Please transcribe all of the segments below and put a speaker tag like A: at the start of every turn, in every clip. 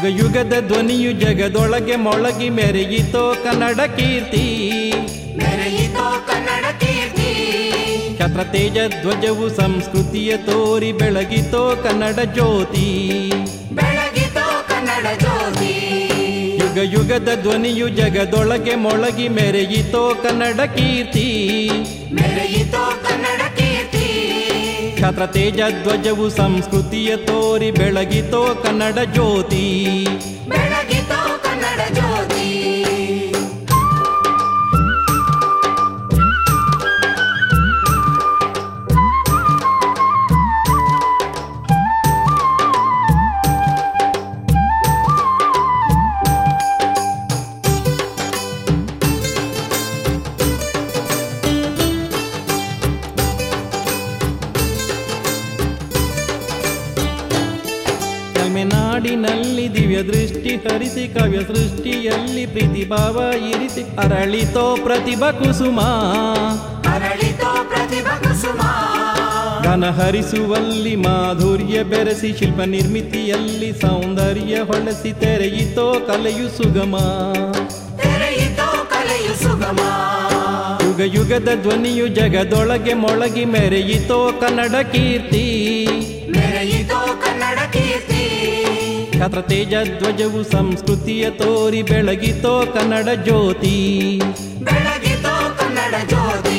A: ಯುಗ ಯುಗದ ಧ್ವನಿಯು ಜಗದೊಳಗೆ ಮೊಳಗಿ ಮೆರೆಯಿತೋ ಕನ್ನಡ ಕೀರ್ತಿ
B: ಮೆರೆಯಿತೋ ಕನ್ನಡ ಕೀರ್ತಿ
A: ಛತ್ರ ತೇಜ ಧ್ವಜವು ಸಂಸ್ಕೃತಿಯ ತೋರಿ ಬೆಳಗಿತೋ ಕನ್ನಡ ಜ್ಯೋತಿ
B: ಬೆಳಗಿತೋ ಕನ್ನಡ ಜ್ಯೋತಿ
A: ಯುಗ ಯುಗದ ಧ್ವನಿಯು ಜಗದೊಳಗೆ ಮೊಳಗಿ ಮೆರೆಯಿತೋ ಕನ್ನಡ ಕೀರ್ತಿ
B: ಮೆರೆಯಿತೋ ಕನ್ನಡ ಕೀರ್ತಿ
A: ಛತ್ರ ತೇಜ ಧ್ವಜವು ಸಂಸ್ಕೃತಿಯ ತೋರಿ ಬೆಳಗಿತೋ ಕನ್ನಡ ಜ್ಯೋತಿ
B: ಬೆಳಗಿತೋ ಕನ್ನಡ ಜ್ಯೋತಿ
A: ತಮಿಳ್ನಾಡಿನಲ್ಲಿ ದಿವ್ಯ ದೃಷ್ಟಿ ಹರಿಸಿ ಕಾವ್ಯ ಸೃಷ್ಟಿಯಲ್ಲಿ ಪ್ರೀತಿ ಭಾವ ಇರಿಸಿ ಅರಳಿತೋ ಪ್ರತಿಭಾ ಕುಸುಮ
B: ಅರಳಿತೋ ಪ್ರತಿಭಾ ಕುಸುಮ
A: ಗಾನ ಹರಿಸುವಲ್ಲಿ ಮಾಧುರ್ಯ ಬೆರೆಸಿ ಶಿಲ್ಪ ನಿರ್ಮಿತಿಯಲ್ಲಿ ಸೌಂದರ್ಯ ಹೊಳಸಿ ತೆರೆಯಿತೋ ಕಲೆಯು ಸುಗಮ
B: ತೆರೆಯಿತೋ ಕಲೆಯು ಸುಗಮ
A: ಯುಗ ಯುಗದ ಧ್ವನಿಯು ಜಗದೊಳಗೆ ಮೊಳಗಿ ಮೆರೆಯಿತೋ ಕನ್ನಡ ಕೀರ್ತಿ
B: ಮೆರೆಯಿತೋ ಕನ್ನಡ ಕೀರ್ತಿ
A: ಛತ್ರ ತೇಜ ಧ್ವಜವು ಸಂಸ್ಕೃತಿಯ ತೋರಿ ಬೆಳಗಿತೋ ಕನ್ನಡ ಜ್ಯೋತಿ
B: ಬೆಳಗಿತೋ ಕನ್ನಡ ಜ್ಯೋತಿ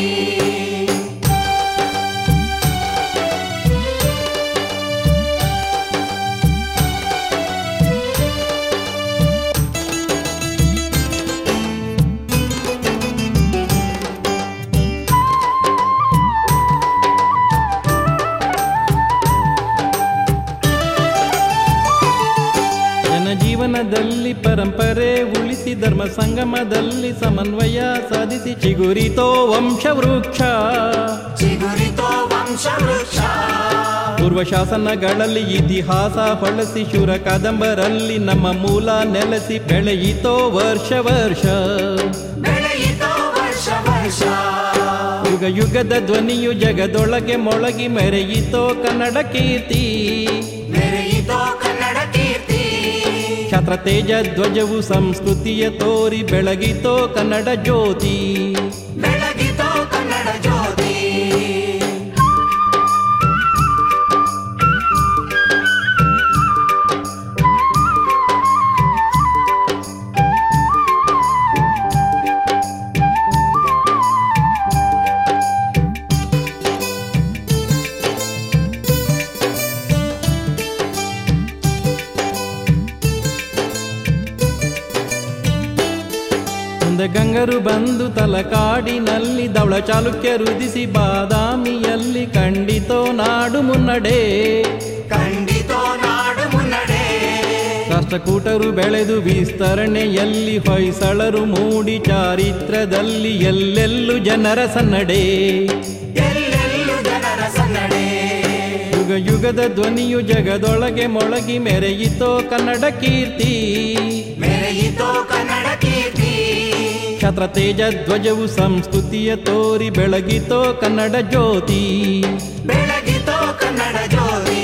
A: ಜನಜೀವನದಲ್ಲಿ ಪರಂಪರೆ ಉಳಿಸಿ ಧರ್ಮ ಸಂಗಮದಲ್ಲಿ ಸಮನ್ವಯ ಸಾಧಿಸಿ ಚಿಗುರಿತೋ ವಂಶವೃಕ್ಷ
B: ಚಿಗುರಿತೋ ವಂಶ ವೃಕ್ಷ
A: ಪೂರ್ವ ಶಾಸನಗಳಲ್ಲಿ ಇತಿಹಾಸ ಹೊಳಸಿ ಶೂರ ಕಾದಂಬರಲ್ಲಿ ನಮ್ಮ ಮೂಲ ನೆಲೆಸಿ ಬೆಳೆಯಿತೋ ವರ್ಷ ವರ್ಷ
B: ಬೆಳೆಯಿತೋ ವರ್ಷ ವರ್ಷ
A: ಯುಗ ಯುಗದ ಧ್ವನಿಯು ಜಗದೊಳಗೆ ಮೊಳಗಿ ಮೆರೆಯಿತೋ ಕನ್ನಡ ಕೀರ್ತಿ
B: ಮೆರೆಯಿತೋ ಕನ್ನಡ ಕೀರ್ತಿ
A: ಛತ್ರ ತೇಜ ಧ್ವಜವು ಸಂಸ್ಕೃತಿಯ ತೋರಿ ಬೆಳಗಿತೋ ಕನ್ನಡ ಜ್ಯೋತಿ
B: ಬೆಳಗಿತೋ ಕನ್ನಡ ಜ್ಯೋತಿ
A: ಮುಂದೆ ಗಂಗರು ಬಂದು ತಲಕಾಡಿನಲ್ಲಿ ಧವಳ ಚಾಲುಕ್ಯ ರುದಿಸಿ ಬಾದಾಮಿಯಲ್ಲಿ ಖಂಡಿತೋ ನಾಡು ಮುನ್ನಡೆ
B: ಖಂಡಿತೋ ನಾಡು ಮುನ್ನಡೆ
A: ರಾಷ್ಟ್ರಕೂಟರು ಬೆಳೆದು ವಿಸ್ತರಣೆಯಲ್ಲಿ ಹೊಯ್ಸಳರು ಮೂಡಿ ಚಾರಿತ್ರದಲ್ಲಿ ಎಲ್ಲೆಲ್ಲೂ ಜನರ ಸನ್ನಡೆ
B: ಎಲ್ಲೆಲ್ಲೂ ಜನರ ಸನ್ನಡೆ
A: ಯುಗ ಯುಗದ ಧ್ವನಿಯು ಜಗದೊಳಗೆ ಮೊಳಗಿ ಮೆರೆಯಿತೋ ಕನ್ನಡ ಕೀರ್ತಿ
B: ಮೆರೆಯಿತೋ ಕನ್ನಡ ಕೀರ್ತಿ
A: ಛತ್ರ ತೇಜ ಧ್ವಜವು ಸಂಸ್ಕೃತಿಯ ತೋರಿ ಬೆಳಗಿತೋ ಕನ್ನಡ ಜ್ಯೋತಿ
B: ಬೆಳಗಿತೋ ಕನ್ನಡ ಜ್ಯೋತಿ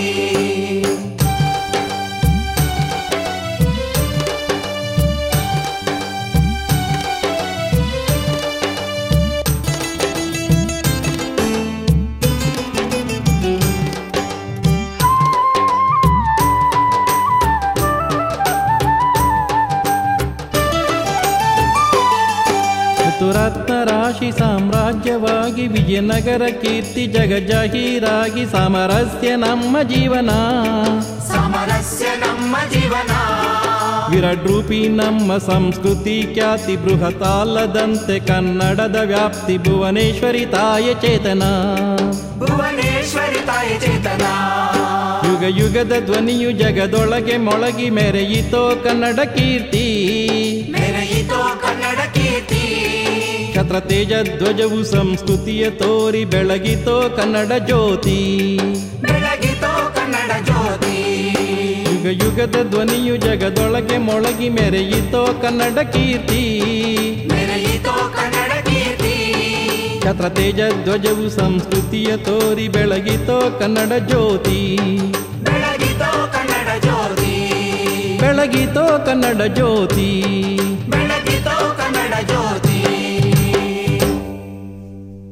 A: ಋತುರತ್ನ ರಾಶಿ ಸಾಮ್ರಾಜ್ಯವಾಗಿ ವಿಜಯನಗರ ಕೀರ್ತಿ ಜಗಜಾಹೀರಾಗಿ ಸಾಮರಸ್ಯ ನಮ್ಮ ಜೀವನ
B: ಸಾಮರಸ್ಯ ನಮ್ಮ ಜೀವನ
A: ವಿರಾಟ್ ರೂಪಿ ನಮ್ಮ ಸಂಸ್ಕೃತಿ ಖ್ಯಾತಿ ಬೃಹತಾಲದಂತೆ ಕನ್ನಡದ ವ್ಯಾಪ್ತಿ ಭುವನೇಶ್ವರಿ ತಾಯ ಚೇತನ
B: ಭುವನೇಶ್ವರಿ ತಾಯಿ ಚೇತನ
A: ಯುಗ ಯುಗದ ಧ್ವನಿಯು ಜಗದೊಳಗೆ ಮೊಳಗಿ ಮೆರೆಯಿತೋ ಕನ್ನಡ ಕೀರ್ತಿ
B: ಮೆರೆಯಿತೋ ಕನ್ನಡ ಕೀರ್ತಿ
A: ಛತ್ರ ತೇಜ ಧ್ವಜವು ಸಂಸ್ಕೃತಿಯ ತೋರಿ ಬೆಳಗಿತೋ ಕನ್ನಡ ಜ್ಯೋತಿ
B: ಬೆಳಗಿತೋ ಕನ್ನಡ ಜ್ಯೋತಿ
A: ಯುಗ ಯುಗದ ಧ್ವನಿಯು ಜಗದೊಳಗೆ ಮೊಳಗಿ ಮೆರೆಯಿತೋ ಕನ್ನಡ ಕೀರ್ತಿ
B: ಮೆರೆಯಿತೋ ಕನ್ನಡ ಕೀರ್ತಿ
A: ಛತ್ರ ತೇಜ ಧ್ವಜವು ಸಂಸ್ಕೃತಿಯ ತೋರಿ ಬೆಳಗಿತೋ ಕನ್ನಡ ಜ್ಯೋತಿ
B: ಬೆಳಗಿತೋ ಕನ್ನಡ ಜ್ಯೋತಿ
A: ಬೆಳಗಿ ಬೆಳಗಿತೋ ಕನ್ನಡ ಜ್ಯೋತಿ